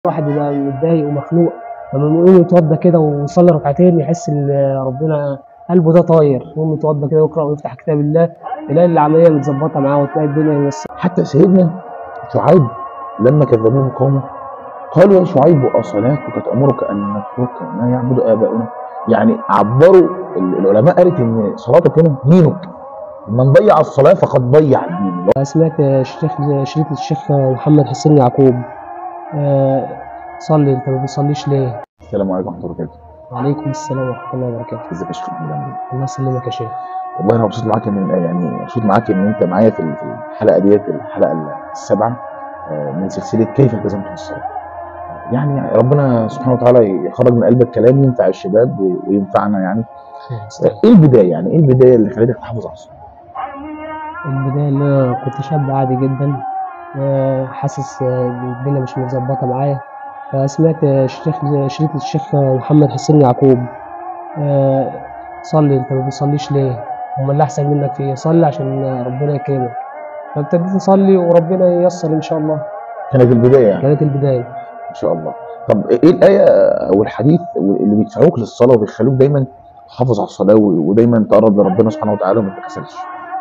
الواحد يبقى متضايق ومخنوق لما يقوم يتوضى كده ويصلي ركعتين يحس ان ربنا قلبه ده طاير يقوم يتوضى كده ويقرا ويفتح كتاب الله يلاقي العمليه متظبطه معاه وتلاقي الدنيا ميسره حتى سيدنا شعيب لما كذبوه قومه قالوا يا شعيب أصلاتك تأمرك أن نترك ما يعبد آباؤنا يعني عبروا العلماء قالت إن صلاتك هنا دينك من ضيع الصلاة فقد ضيع الدين سمعت الشيخ شريط الشيخ محمد حسين يعقوب آه، صلي انت ما بتصليش ليه؟ السلام عليكم ورحمة الله وبركاته وعليكم السلام ورحمه الله وبركاته ازيك يا شيخ محمد عامل ايه؟ الله يسلمك يا شيخ والله انا مبسوط معاك ان يعني مبسوط معاك ان انت معايا في في الحلقه ديت الحلقه السابعه آه، من سلسله كيف التزمت بالصلاه. يعني ربنا سبحانه وتعالى يخرج من قلبك كلام ينفع الشباب وينفعنا يعني. ايه البدايه يعني ايه البدايه اللي خلتك تحافظ على الصلاه؟ البداية إن أنا كنت شاب عادي جدا آه، حاسس آه، إن الدنيا مش متظبطة معايا فسمعت الشيخ شريط الشيخ محمد حسين يعقوب آه، صلي انت ما بتصليش ليه؟ هم اللي أحسن منك في إيه؟ صلي عشان ربنا يكرمك فابتديت أصلي وربنا ييسر إن شاء الله كانت البدايه يعني كانت البداية ان شاء الله. طب ايه الايه او الحديث اللي بيدفعوك للصلاه وبيخلوك دايما تحافظ على الصلاه ودايما تقرب لربنا سبحانه وتعالى وما تكسلش؟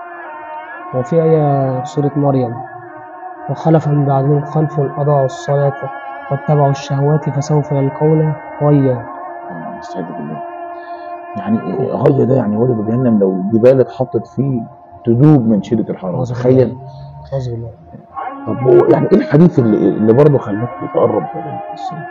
وفي آية سورة مريم وخلف من بعدهم خلف أضاعوا الصلاة واتبعوا الشهوات فسوف يلقون غيا آه، نستعيذ بالله. يعني إيه غايه ده يعني وادي جهنم لو الجبال اتحطت فيه تدوب من شده الحراره أعوذ تخيل بالله. أعوذ بالله طب هو يعني ايه الحديث اللي, اللي برضه خلاك تقرب للصلاه؟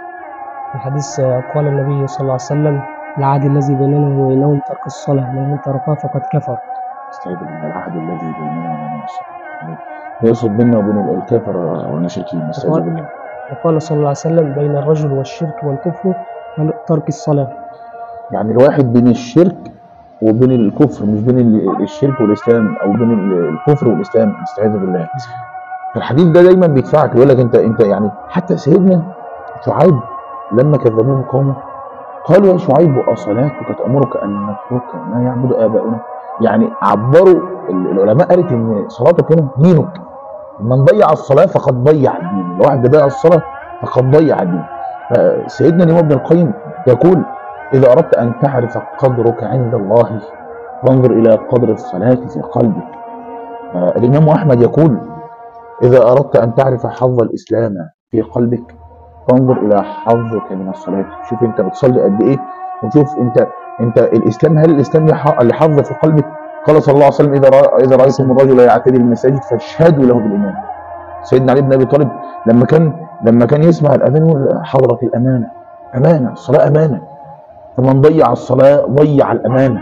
الحديث قال النبي صلى الله عليه وسلم العهد الذي بيننا وبينهم ترك الصلاة من تركها فقد كفر استعيذ بالله العهد الذي بيننا وبين الصلاه يعني يقصد بيننا وبين الكافر والمشركين نستعيذ بالله وقال صلى الله عليه وسلم بين الرجل والشرك والكفر ترك الصلاة يعني الواحد بين الشرك وبين الكفر مش بين ال- الشرك والاسلام او بين ال- الكفر والاسلام نستعيذ بالله فالحديث ده دايما بيدفعك يقول لك انت انت يعني حتى سيدنا شعيب لما كذبوه قومه قالوا يا شعيب أصلاتك تأمرك أن نترك ما يعبد آباؤنا يعني عبروا ال- العلماء قالت إن صلاتك هنا دينك من ضيع الصلاة فقد ضيع الدين لو واحد ضيع الصلاة فقد ضيع الدين فسيدنا الإمام ابن القيم يقول إذا أردت أن تعرف قدرك عند الله فانظر إلى قدر الصلاة في قلبك آه، الإمام أحمد يقول إذا أردت أن تعرف حظ الإسلام في قلبك فانظر إلى حظك من الصلاة شوف أنت بتصلي قد إيه وشوف أنت أنت الإسلام هل الإسلام يح- اللي حظ في قلبك قال صلى الله عليه وسلم إذا رأى إذا رأيتم الرجل يعتدي المساجد فاشهدوا له بالإيمان سيدنا علي بن أبي طالب لما كان لما كان يسمع الأذان يقول حضرة الأمانة أمانة الصلاة أمانة فمن ضيع الصلاة ضيع الأمانة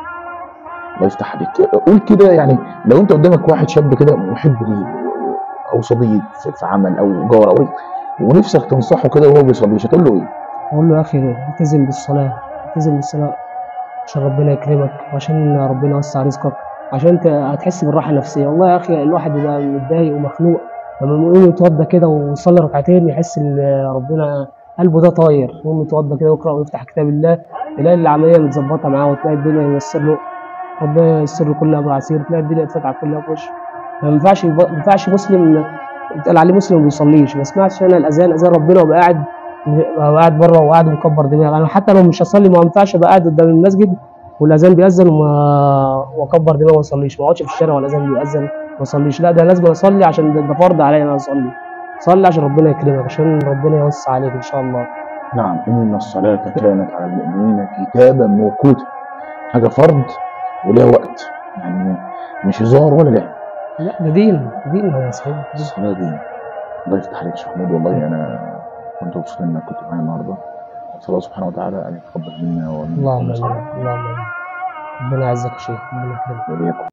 الله يفتح عليك قول كده يعني لو أنت قدامك واحد شاب كده محب ليه او صديق في في عمل او جار او إيه، ونفسك تنصحه كده وهو بيصليش هتقول له ايه؟ أقول له يا أخي التزم بالصلاة التزم بالصلاة عشان ربنا يكرمك وعشان ربنا يوسع رزقك عشان انت هتحس بالراحة النفسية والله يا أخي الواحد يبقى متضايق ومخنوق لما يقوم يتوضى كده ويصلي ركعتين يحس إن ربنا قلبه ده طاير يقوم يتوضى كده ويقرأ ويفتح كتاب الله يلاقي العملية متظبطة معاه وتلاقي الدنيا ييسر له ربنا ييسر له كل أمر عسير تلاقي الدنيا اتفتحت كلها في وشه ما ينفعش ما ينفعش مسلم يتقال عليه مسلم ما بيصليش ما سمعتش انا الاذان اذان ربنا وابقى قاعد ابقى قاعد بره وقاعد مكبر دماغي انا حتى لو مش هصلي ما ينفعش ابقى قاعد قدام المسجد والاذان بيأذن وما واكبر دماغي وما اصليش ما اقعدش في الشارع والاذان بيأذن ما اصليش لا ده لازم اصلي عشان ده, ده فرض عليا ان انا اصلي صلي عشان ربنا يكرمك عشان ربنا يوسع عليك ان شاء الله نعم ان الصلاه كانت على المؤمنين كتابا موقوتا حاجه فرض وليها وقت يعني مش هزار ولا لعب لا ده دين دين يا سيدي الصلاه دي الله يفتح عليك يا شيخ محمود والله انا كنت مبسوط انك كنت معايا النهارده اسال الله سبحانه وتعالى ان يتقبل منا ومنكم اللهم الصلاة. امين اللهم امين ربنا يعزك يا شيخ ربنا يكرمك وإياكم